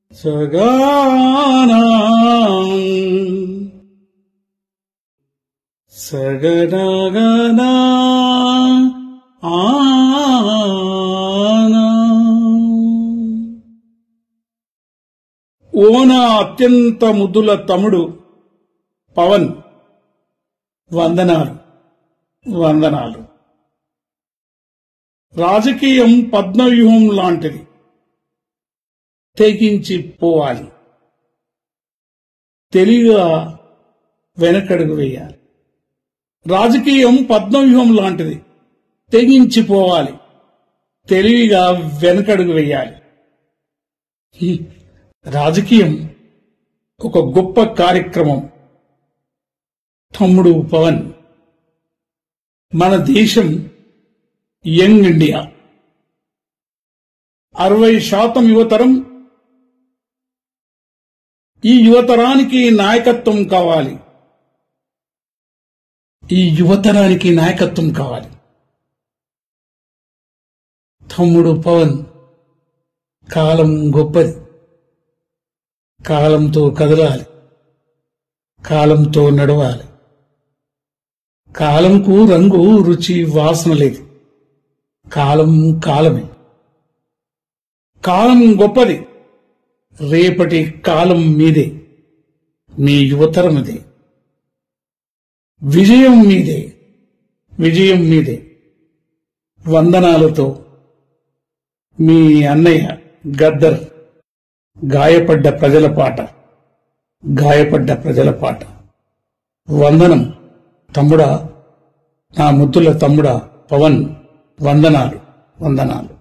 సగానా సగడగనా ఆనా ఓన అత్యంత ముద్దుల తమ్ముడు పవన్ వందనాలు వందనాలు రాజకీయం పద్మవ్యూహం లాంటిది తెగించి పోవాలి తెలివిగా వెనకడుగు వేయాలి రాజకీయం పద్మవ్యూహం లాంటిది తెగించి పోవాలి తెలివిగా వెనకడుగు వేయాలి హ్మ్. రాజకీయం ఒక గొప్ప కార్యక్రమం తమ్ముడు పవన్ మన దేశం యంగ్ ఇండియా అరవై శాతం యువతరం ఈ యువతరానికి నాయకత్వం కావాలి ఈ యువతరానికి నాయకత్వం కావాలి తమ్ముడు పవన్ కాలం గొప్పది కాలంతో కదలాలి కాలంతో నడవాలి కాలంకు రంగు రుచి వాసన లేదు కాలం కాలమే కాలం గొప్పది రేపటి కాలం మీదే మీ యువతరమిదే విజయం మీదే విజయం మీదే వందనాలతో మీ అన్నయ్య గద్దర్ గాయపడ్డ ప్రజల పాట గాయపడ్డ ప్రజల పాట వందనం తమ్ముడా నా ముద్దుల తమ్ముడా పవన్ వందనాలు వందనాలు